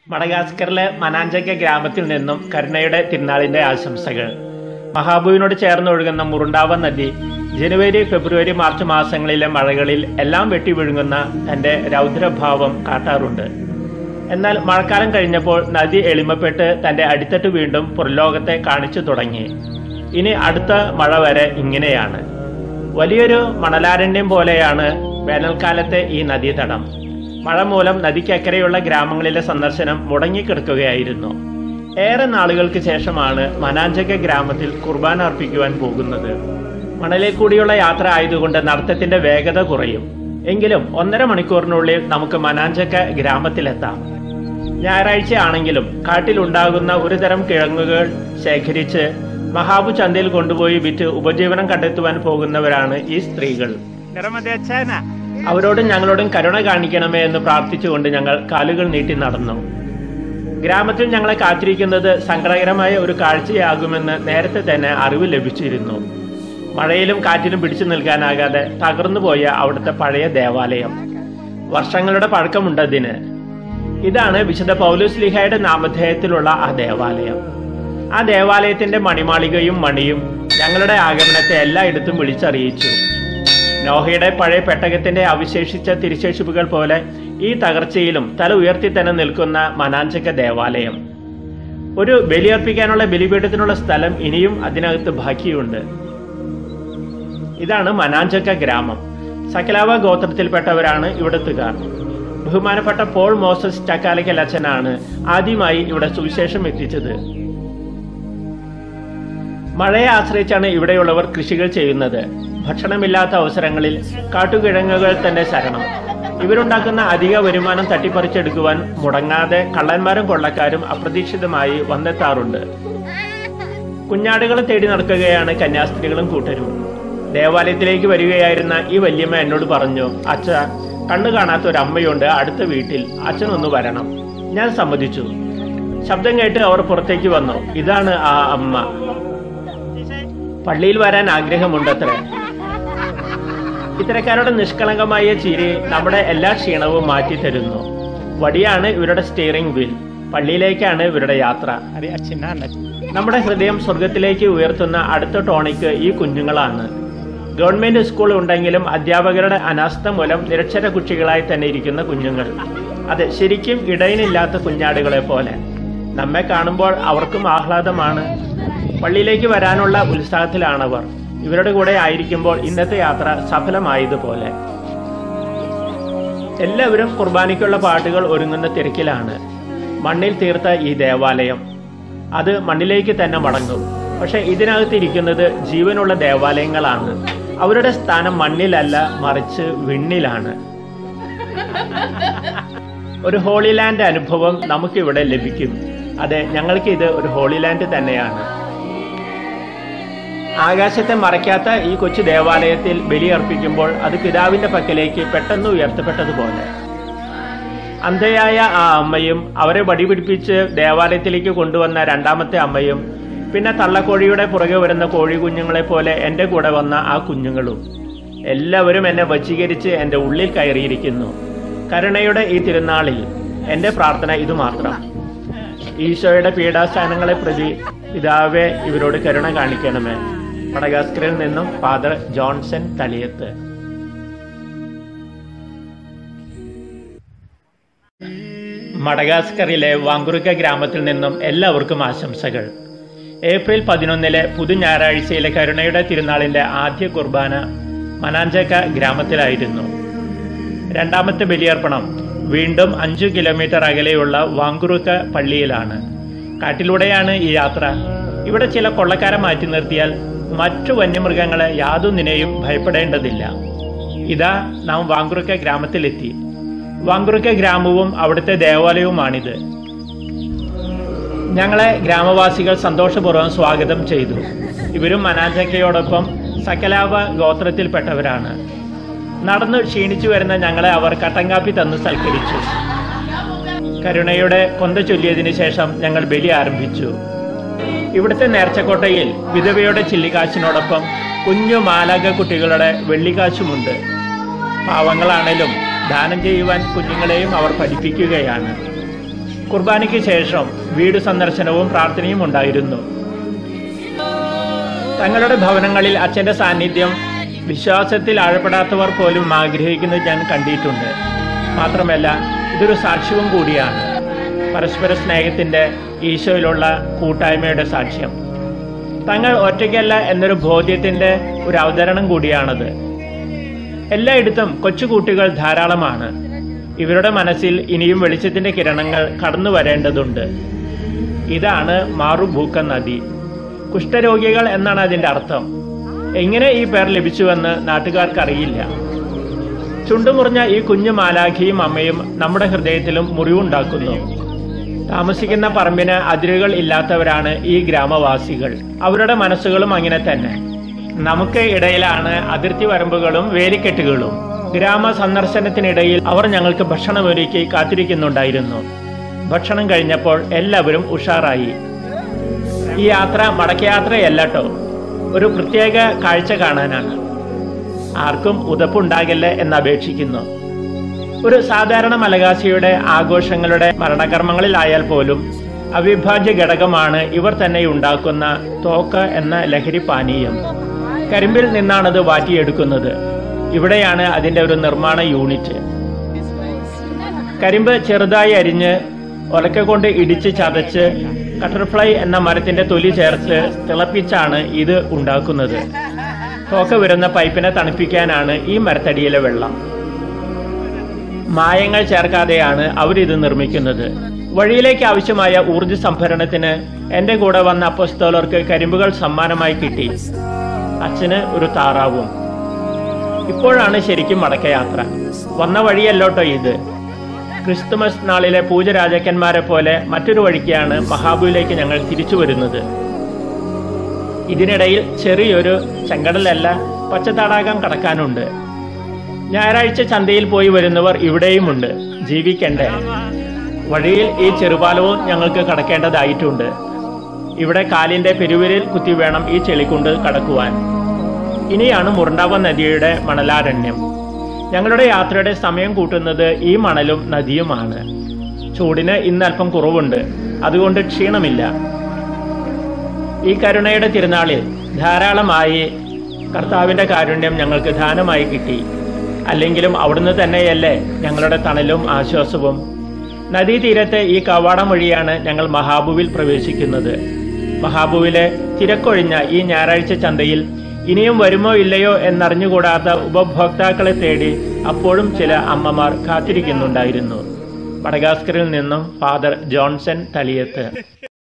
മഡഗാസ്കറിലെ മനാഞ്ചക്ക ഗ്രാമത്തിൽ നിന്നും കരുണയുടെ തിരുനാളിന്റെ ആശംസകൾ മഹാബുവിനോട് ചേർന്ന് ഒഴുകുന്ന മുറുണ്ടാവ നദി ജനുവരി ഫെബ്രുവരി മാർച്ച് മാസങ്ങളിലെ മഴകളിൽ എല്ലാം വെട്ടി വിഴുങ്ങുന്ന തന്റെ രൗദ്രഭാവം കാട്ടാറുണ്ട് എന്നാൽ മഴക്കാലം കഴിഞ്ഞപ്പോൾ നദി എളിമപ്പെട്ട് തന്റെ അടിത്തട്ട് വീണ്ടും പുറലോകത്തെ കാണിച്ചു തുടങ്ങി ഇനി അടുത്ത മഴ വരെ ഇങ്ങനെയാണ് വലിയൊരു മണലാരണ്യം പോലെയാണ് വേനൽക്കാലത്തെ ഈ നദീതടം മഴ മൂലം നദിക്കക്കരെയുള്ള ഗ്രാമങ്ങളിലെ സന്ദർശനം മുടങ്ങിക്കിടക്കുകയായിരുന്നു ഏറെ നാളുകൾക്ക് ശേഷമാണ് മനാഞ്ചക ഗ്രാമത്തിൽ കുർബാന അർപ്പിക്കുവാൻ പോകുന്നത് മണലിൽ കൂടിയുള്ള യാത്ര ആയതുകൊണ്ട് നടത്തത്തിന്റെ വേഗത കുറയും എങ്കിലും ഒന്നര മണിക്കൂറിനുള്ളിൽ നമുക്ക് മനാഞ്ചക്ക ഗ്രാമത്തിലെത്താം ഞായറാഴ്ച ആണെങ്കിലും കാട്ടിലുണ്ടാകുന്ന ഒരു തരം കിഴങ്ങുകൾ ശേഖരിച്ച് മഹാബു ചന്തയിൽ കൊണ്ടുപോയി വിറ്റ് ഉപജീവനം കണ്ടെത്തുവാൻ പോകുന്നവരാണ് ഈ സ്ത്രീകൾ അവരോടും ഞങ്ങളോടും കരുണ കാണിക്കണമേ എന്ന് പ്രാർത്ഥിച്ചുകൊണ്ട് ഞങ്ങൾ കാലുകൾ നീട്ടി നടന്നു ഗ്രാമത്തിൽ ഞങ്ങളെ കാത്തിരിക്കുന്നത് സങ്കടകരമായ ഒരു കാഴ്ചയാകുമെന്ന് നേരത്തെ തന്നെ അറിവ് ലഭിച്ചിരുന്നു മഴയിലും കാറ്റിലും പിടിച്ചു നിൽക്കാനാകാതെ തകർന്നുപോയ അവിടുത്തെ പഴയ ദേവാലയം വർഷങ്ങളുടെ പഴക്കമുണ്ടതിന് ഇതാണ് വിശുദ്ധ പൗലോസ് ലിഹയുടെ നാമധേയത്തിലുള്ള ആ ദേവാലയം ആ ദേവാലയത്തിന്റെ മണിമാളികയും മണിയും ഞങ്ങളുടെ ആഗമനത്തെ എല്ലായിടത്തും വിളിച്ചറിയിച്ചു നോഹയുടെ പഴയ പെട്ടകത്തിന്റെ അവശേഷിച്ച തിരിശേഷിപ്പുകൾ പോലെ ഈ തകർച്ചയിലും തല ഉയർത്തി തന്നെ നിൽക്കുന്ന മനാഞ്ചക ദേവാലയം ഒരു ബലിയർപ്പിക്കാനുള്ള ബലിപീഠത്തിനുള്ള സ്ഥലം ഇനിയും അതിനകത്ത് ബാക്കിയുണ്ട് ഇതാണ് മനാഞ്ചക്ക ഗ്രാമം സകലാവ ഗോത്രത്തിൽപ്പെട്ടവരാണ് ഇവിടത്തുകാർ ബഹുമാനപ്പെട്ട പോൾ മോസസ് ചക്കാലക്കൽ അച്ഛനാണ് ആദ്യമായി ഇവിടെ സുവിശേഷം എത്തിച്ചത് മഴയെ ആശ്രയിച്ചാണ് ഇവിടെയുള്ളവർ കൃഷികൾ ചെയ്യുന്നത് ഭക്ഷണമില്ലാത്ത അവസരങ്ങളിൽ കാട്ടുകിഴങ്ങുകൾ തന്നെ ശരണം ഇവരുണ്ടാക്കുന്ന അധിക വരുമാനം തട്ടിപ്പറിച്ചെടുക്കുവാൻ മുടങ്ങാതെ കള്ളന്മാരും കൊള്ളക്കാരും അപ്രതീക്ഷിതമായി വന്നെത്താറുണ്ട് കുഞ്ഞാടുകളെ തേടി നടക്കുകയാണ് കന്യാസ്ത്രീകളും കൂട്ടരും ദേവാലയത്തിലേക്ക് വരികയായിരുന്ന ഈ വല്യമ്മ എന്നോട് പറഞ്ഞു അച്ഛ കണ്ണു കാണാത്ത ഒരു അമ്മയുണ്ട് അടുത്ത വീട്ടിൽ അച്ഛനൊന്ന് വരണം ഞാൻ സമ്മതിച്ചു ശബ്ദം കേട്ട് അവർ പുറത്തേക്ക് വന്നു ഇതാണ് ആ അമ്മ പള്ളിയിൽ വരാൻ ആഗ്രഹമുണ്ടത്രേ ഇത്തരക്കാരുടെ നിഷ്കളങ്കമായ ചിരി നമ്മുടെ എല്ലാ ക്ഷീണവും മാറ്റി തരുന്നു വടിയാണ് ഇവരുടെ സ്റ്റിയറിംഗ് വീൽ പള്ളിയിലേക്കാണ് ഇവരുടെ യാത്ര നമ്മുടെ ഹൃദയം സ്വർഗത്തിലേക്ക് ഉയർത്തുന്ന അടുത്ത ടോണിക്ക് ഈ കുഞ്ഞുങ്ങളാണ് ഗവൺമെന്റ് സ്കൂൾ ഉണ്ടെങ്കിലും അധ്യാപകരുടെ അനാസ്ഥ മൂലം നിരക്ഷര കുട്ടികളായി തന്നെ ഇരിക്കുന്ന കുഞ്ഞുങ്ങൾ അതെ ശരിക്കും ഇടയിനില്ലാത്ത കുഞ്ഞാടുകളെ പോലെ നമ്മെ കാണുമ്പോൾ അവർക്കും ആഹ്ലാദമാണ് പള്ളിയിലേക്ക് വരാനുള്ള ഉത്സാഹത്തിലാണവർ ഇവരുടെ കൂടെ ആയിരിക്കുമ്പോൾ ഇന്നത്തെ യാത്ര സഫലമായതുപോലെ എല്ലാവരും കുർബാനയ്ക്കുള്ള പാട്ടുകൾ ഒരുങ്ങുന്ന തിരക്കിലാണ് മണ്ണിൽ തീർത്ത ഈ ദേവാലയം അത് മണ്ണിലേക്ക് തന്നെ മടങ്ങും പക്ഷെ ഇതിനകത്ത് ഇരിക്കുന്നത് ജീവനുള്ള ദേവാലയങ്ങളാണ് അവരുടെ സ്ഥാനം മണ്ണിലല്ല മറിച്ച് വിണ്ണിലാണ് ഒരു ഹോളി ലാൻഡ് അനുഭവം നമുക്കിവിടെ ലഭിക്കും അതെ ഞങ്ങൾക്ക് ഇത് ഒരു ഹോളി ലാൻഡ് തന്നെയാണ് ആകാശത്തെ മറയ്ക്കാത്ത ഈ കൊച്ചു ദേവാലയത്തിൽ ബലിയർപ്പിക്കുമ്പോൾ അത് പിതാവിന്റെ പക്കലേക്ക് പെട്ടെന്ന് ഉയർത്തപ്പെട്ടതുപോലെ അന്ധയായ ആ അമ്മയും അവരെ വടിപിടിപ്പിച്ച് ദേവാലയത്തിലേക്ക് കൊണ്ടുവന്ന രണ്ടാമത്തെ അമ്മയും പിന്നെ തള്ളക്കോഴിയുടെ പുറകെ വരുന്ന കോഴി കുഞ്ഞുങ്ങളെ പോലെ എൻ്റെ കൂടെ വന്ന ആ കുഞ്ഞുങ്ങളും എല്ലാവരും എന്നെ വശീകരിച്ച് എൻ്റെ ഉള്ളിൽ കയറിയിരിക്കുന്നു കരുണയുടെ ഈ തിരുനാളിൽ എൻ്റെ പ്രാർത്ഥന ഇത് മാത്രം ഈശോയുടെ പീഡാസ്ഥാനങ്ങളെ പ്രതി പിതാവെ ഇവരോട് കരുണ കാണിക്കണമേ മടഗാസ്കറിൽ നിന്നും ഫാദർ ജോൺസൺ തളിയത്ത് മഡഗാസ്കറിലെ വാങ്കുറുക്ക ഗ്രാമത്തിൽ നിന്നും എല്ലാവർക്കും ആശംസകൾ ഏപ്രിൽ പതിനൊന്നിലെ പുതു ഞായറാഴ്ചയിലെ കരുണയുടെ തിരുനാളിന്റെ ആദ്യ കുർബാന മനാഞ്ചക്ക ഗ്രാമത്തിലായിരുന്നു രണ്ടാമത്തെ ബലിയർപ്പണം വീണ്ടും അഞ്ചു കിലോമീറ്റർ അകലെയുള്ള വാങ്കുറുക്ക പള്ളിയിലാണ് കാട്ടിലൂടെയാണ് ഈ യാത്ര ഇവിടെ ചില കൊള്ളക്കാരെ മാറ്റി നിർത്തിയാൽ മറ്റു വന്യമൃഗങ്ങളെ യാതൊന്നിനെയും ഭയപ്പെടേണ്ടതില്ല ഇതാ നാം വാങ്കുറുക്ക ഗ്രാമത്തിലെത്തി വാങ്കുറുക്ക ഗ്രാമവും അവിടുത്തെ ദേവാലയവുമാണിത് ഞങ്ങളെ ഗ്രാമവാസികൾ സന്തോഷപൂർവ്വം സ്വാഗതം ചെയ്തു ഇവരും മനാജക്കയോടൊപ്പം സകലാവ ഗോത്രത്തിൽപ്പെട്ടവരാണ് നടന്നു ക്ഷീണിച്ചു വരുന്ന ഞങ്ങളെ അവർ കട്ടങ്കാപ്പി തന്ന് സൽക്കരിച്ചു കരുണയുടെ കൊന്ത ചൊല്ലിയതിനു ശേഷം ഞങ്ങൾ ബലി ആരംഭിച്ചു ഇവിടുത്തെ നേർച്ചക്കോട്ടയിൽ വിധവയുടെ ചില്ലിക്കാശിനോടൊപ്പം കുഞ്ഞു മാലാക കുട്ടികളുടെ വെള്ളിക്കാശുമുണ്ട് പാവങ്ങളാണേലും ദാനം ചെയ്യുവാൻ കുഞ്ഞുങ്ങളെയും അവർ പഠിപ്പിക്കുകയാണ് കുർബാനയ്ക്ക് ശേഷം വീട് സന്ദർശനവും പ്രാർത്ഥനയും ഉണ്ടായിരുന്നു തങ്ങളുടെ ഭവനങ്ങളിൽ അച്ഛന്റെ സാന്നിധ്യം വിശ്വാസത്തിൽ ആഴപ്പെടാത്തവർ പോലും ആഗ്രഹിക്കുന്നത് ഞാൻ കണ്ടിട്ടുണ്ട് മാത്രമല്ല ഇതൊരു സാക്ഷ്യവും കൂടിയാണ് പരസ്പര സ്നേഹത്തിന്റെ ഈശോയിലുള്ള കൂട്ടായ്മയുടെ സാക്ഷ്യം തങ്ങൾ ഒറ്റയ്ക്കല്ല എന്നൊരു ബോധ്യത്തിന്റെ ഒരു അവതരണം കൂടിയാണത് എല്ലായിടത്തും കൊച്ചുകൂട്ടികൾ ധാരാളമാണ് ഇവരുടെ മനസ്സിൽ ഇനിയും വെളിച്ചത്തിന്റെ കിരണങ്ങൾ കടന്നു വരേണ്ടതുണ്ട് ഇതാണ് മാറുഭൂക്ക നദി കുഷ്ഠരോഗികൾ എന്നാണ് അതിന്റെ അർത്ഥം എങ്ങനെ ഈ പേർ ലഭിച്ചുവെന്ന് നാട്ടുകാർക്കറിയില്ല ചുണ്ടുമുറിഞ്ഞ ഈ കുഞ്ഞു മാലാഖിയും അമ്മയും നമ്മുടെ ഹൃദയത്തിലും മുറിവുണ്ടാക്കുന്നു താമസിക്കുന്ന പറമ്പിന് അതിരുകൾ ഇല്ലാത്തവരാണ് ഈ ഗ്രാമവാസികൾ അവരുടെ മനസ്സുകളും അങ്ങനെ തന്നെ നമുക്ക് ഇടയിലാണ് അതിർത്തി വരമ്പുകളും വേലിക്കെട്ടുകളും ഗ്രാമ സന്ദർശനത്തിനിടയിൽ അവർ ഞങ്ങൾക്ക് ഭക്ഷണമൊരുക്കി കാത്തിരിക്കുന്നുണ്ടായിരുന്നു ഭക്ഷണം കഴിഞ്ഞപ്പോൾ എല്ലാവരും ഉഷാറായി ഈ യാത്ര മടക്കയാത്രയല്ലട്ടോ ഒരു പ്രത്യേക കാഴ്ച കാണാനാണ് ആർക്കും ഉതപ്പുണ്ടാകില്ല എന്നപേക്ഷിക്കുന്നു ഒരു സാധാരണ മലകാശിയുടെ ആഘോഷങ്ങളുടെ മരണകർമ്മങ്ങളിലായാൽ പോലും അവിഭാജ്യ ഘടകമാണ് ഇവർ തന്നെ ഉണ്ടാക്കുന്ന തോക്ക് എന്ന ലഹരി പാനീയം കരിമ്പിൽ നിന്നാണത് വാറ്റിയെടുക്കുന്നത് ഇവിടെയാണ് അതിന്റെ ഒരു നിർമ്മാണ യൂണിറ്റ് കരിമ്പ് ചെറുതായി അരിഞ്ഞ് ഒലക്ക കൊണ്ട് ഇടിച്ച് ചതച്ച് കട്ടർഫ്ലൈ എന്ന മരത്തിന്റെ തൊലി ചേർത്ത് തിളപ്പിച്ചാണ് ഇത് ഉണ്ടാക്കുന്നത് തോക്ക വരുന്ന പൈപ്പിനെ തണുപ്പിക്കാനാണ് ഈ മരത്തടിയിലെ വെള്ളം മായങ്ങൾ ചേർക്കാതെയാണ് അവരിത് നിർമ്മിക്കുന്നത് വഴിയിലേക്ക് ആവശ്യമായ ഊർജ സംഭരണത്തിന് എന്റെ കൂടെ വന്ന അപ്പസ്തോലർക്ക് കരിമ്പുകൾ സമ്മാനമായി കിട്ടി അച്ഛന് ഒരു താറാവും ഇപ്പോഴാണ് ശരിക്കും മടക്കയാത്ര വന്ന വഴിയല്ലോട്ടോ ഇത് ക്രിസ്തുമസ് നാളിലെ പൂജരാജാക്കന്മാരെ പോലെ മറ്റൊരു വഴിക്കാണ് മഹാബുവിലേക്ക് ഞങ്ങൾ തിരിച്ചു വരുന്നത് ഇതിനിടയിൽ ചെറിയൊരു ചെങ്കടലല്ല പച്ചത്തടാകം കടക്കാനുണ്ട് ഞായറാഴ്ച ചന്തയിൽ പോയി വരുന്നവർ ഇവിടെയുമുണ്ട് ജീവിക്കണ്ടേ വഴിയിൽ ഈ ചെറുപാലവും ഞങ്ങൾക്ക് കടക്കേണ്ടതായിട്ടുണ്ട് ഇവിടെ കാലിന്റെ പെരുവിരിൽ കുത്തി വേണം ഈ ചെളിക്കുണ്ട് കടക്കുവാൻ ഇനിയാണ് മുറണ്ടാവ നദിയുടെ മണലാരണ്യം ഞങ്ങളുടെ യാത്രയുടെ സമയം കൂട്ടുന്നത് ഈ മണലും നദിയുമാണ് ചൂടിന് ഇന്ന് അല്പം കുറവുണ്ട് അതുകൊണ്ട് ക്ഷീണമില്ല ഈ കരുണയുടെ തിരുനാളിൽ ധാരാളമായി കർത്താവിന്റെ കാരുണ്യം ഞങ്ങൾക്ക് ദാനമായി കിട്ടി അല്ലെങ്കിലും അവിടുന്ന് തന്നെയല്ലേ ഞങ്ങളുടെ തണലും ആശ്വാസവും നദീതീരത്തെ ഈ കവാടം വഴിയാണ് ഞങ്ങൾ മഹാബുവിൽ പ്രവേശിക്കുന്നത് മഹാബുവിലെ തിരക്കൊഴിഞ്ഞ ഈ ഞായറാഴ്ച ചന്തയിൽ ഇനിയും വരുമോ ഇല്ലയോ എന്നറിഞ്ഞുകൂടാത്ത ഉപഭോക്താക്കളെ തേടി അപ്പോഴും ചില അമ്മമാർ കാത്തിരിക്കുന്നുണ്ടായിരുന്നു മഡഗാസ്കറിൽ നിന്നും ഫാദർ ജോൺസൺ തളിയത്ത്